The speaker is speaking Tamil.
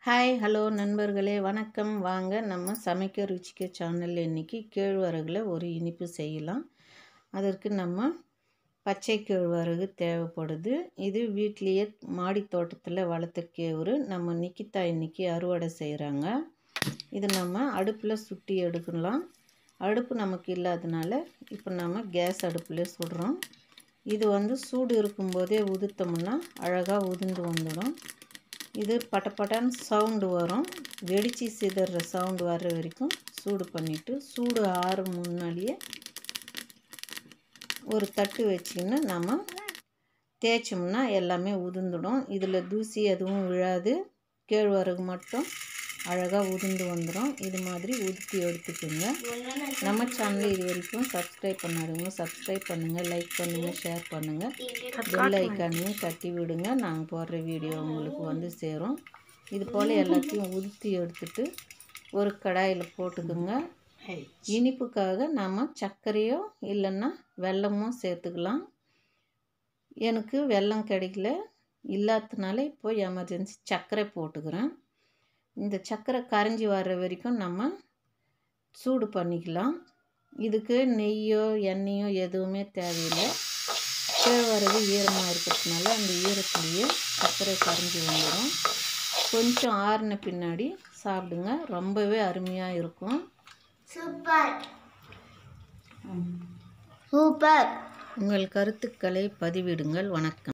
ஹாய் ஹலோ நண்பர்களே வணக்கம் வாங்க நம்ம சமைக்க ருச்சிக்க சேனல் இன்றைக்கி கேழ்வரகுல ஒரு இனிப்பு செய்யலாம் அதற்கு நம்ம பச்சை கேழ்வரகு தேவைப்படுது இது வீட்லேயே மாடி தோட்டத்தில் வளர்த்த கேவுரு நம்ம நிக்கித்தா இன்னைக்கு அறுவடை செய்கிறாங்க இது நம்ம அடுப்பில் சுட்டி எடுக்கலாம் அடுப்பு நமக்கு இல்லாதனால இப்போ நம்ம கேஸ் அடுப்பில் சுடுறோம் இது வந்து சூடு இருக்கும்போதே உதுத்தோம்னா அழகாக உதிர்ந்து வந்துடும் இது பட்டப்பட்டான்னு சவுண்டு வரும் வெடிச்சு சிதற சவுண்டு வர்ற வரைக்கும் சூடு பண்ணிவிட்டு சூடு ஆறும் முன்னாடியே ஒரு தட்டு வச்சிங்கன்னா நம்ம தேய்ச்சோம்னா எல்லாமே உதிர்ந்துடும் இதில் தூசி எதுவும் விழாது கேழ்வரகு மட்டும் அழகாக உதிர்ந்து வந்துடும் இது மாதிரி உதுத்தி எடுத்துக்கோங்க நம்ம சேனல் இது வரைக்கும் சப்ஸ்கிரைப் பண்ணாதவங்க சப்ஸ்கிரைப் பண்ணுங்கள் லைக் பண்ணுங்கள் ஷேர் பண்ணுங்கள் பெல் ஐக்கானையும் தட்டி விடுங்க நாங்கள் போடுற வீடியோ உங்களுக்கு வந்து சேரும் இது போல் எல்லாத்தையும் உதுத்தி எடுத்துட்டு ஒரு கடாயில் போட்டுக்குங்க இனிப்புக்காக நாம் சர்க்கரையோ இல்லைன்னா வெல்லமோ சேர்த்துக்கலாம் எனக்கு வெல்லம் கிடைக்கல இல்லாததுனால இப்போ எமர்ஜென்சி சர்க்கரை போட்டுக்கிறேன் இந்த சர்க்கரை கரைஞ்சி வர்ற வரைக்கும் நம்ம சூடு பண்ணிக்கலாம் இதுக்கு நெய்யோ எண்ணெயோ எதுவுமே தேவையில்லை கேழ்வரகு ஈரமாக இருக்கிறதுனால அந்த ஈரத்துலேயே சர்க்கரை கரைஞ்சி வந்துடும் கொஞ்சம் ஆறின பின்னாடி சாப்பிடுங்க ரொம்பவே அருமையாக இருக்கும் சூப்பர் சூப்பர் உங்கள் கருத்துக்களை பதிவிடுங்கள் வணக்கம்